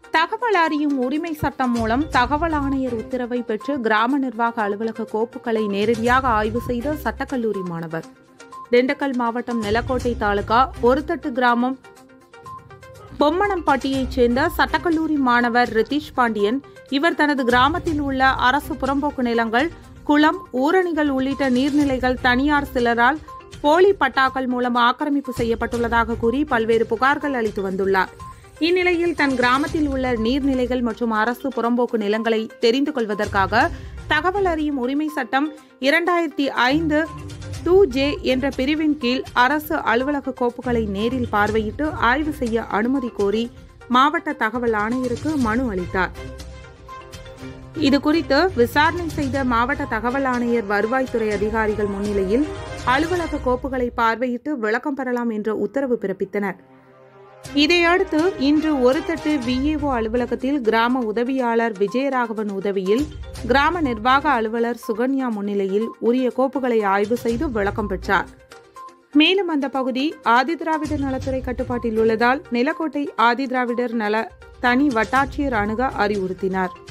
தகவல் அறியும் உரிமை சட்டம் மூலம் தகவல் ஆணையர் உத்தரவை பெற்று கிராம நிர்வாக அலுவலக கோப்புகளை நேரடியாக ஆய்வு செய்த சட்டக்கல்லூரி மாணவர் திண்டுக்கல் மாவட்டம் நிலக்கோட்டை தாலுகா ஒருத்தட்டு கிராமம் பொம்மனம்பட்டியைச் சேர்ந்த சட்டக்கல்லூரி மாணவர் ரிதீஷ் பாண்டியன் இவர் தனது கிராமத்தில் உள்ள அரசு புறம்போக்கு நிலங்கள் குளம் ஊரணிகள் உள்ளிட்ட நீர்நிலைகள் தனியார் சிலரால் போலி பட்டாக்கள் மூலம் ஆக்கிரமிப்பு செய்யப்பட்டுள்ளதாக கூறி பல்வேறு புகார்கள் அளித்து வந்துள்ளார் இந்நிலையில் தன் கிராமத்தில் உள்ள நீர்நிலைகள் மற்றும் அரசு புறம்போக்கு நிலங்களை தெரிந்து கொள்வதற்காக தகவல் அறியும் உரிமை சட்டம் இரண்டாயிரத்தி ஐந்து டூ ஜே என்ற பிரிவின் கீழ் அரசு அலுவலக கோப்புகளை நேரில் பார்வையிட்டு ஆய்வு செய்ய அனுமதி கோரி மாவட்ட தகவல் ஆணையருக்கு மனு அளித்தார் இதுகுறித்து விசாரணை செய்த மாவட்ட தகவல் ஆணையர் வருவாய்த்துறை அதிகாரிகள் முன்னிலையில் அலுவலக கோப்புகளை பார்வையிட்டு விளக்கம் பெறலாம் என்ற உத்தரவு பிறப்பித்தனர் இதையடுத்து இன்று ஒரு தட்டு விஏஓ அலுவலகத்தில் கிராம உதவியாளர் விஜயராகவன் உதவியில் கிராம நிர்வாக அலுவலர் சுகன்யா முன்னிலையில் உரிய கோப்புகளை ஆய்வு செய்து விளக்கம் பெற்றார் மேலும் அந்த பகுதி ஆதிதிராவிடர் நலத்துறை கட்டுப்பாட்டில் உள்ளதால் நிலக்கோட்டை ஆதிதிராவிடர் நல தனி வட்டாட்சியர் அணுக அறிவுறுத்தினார்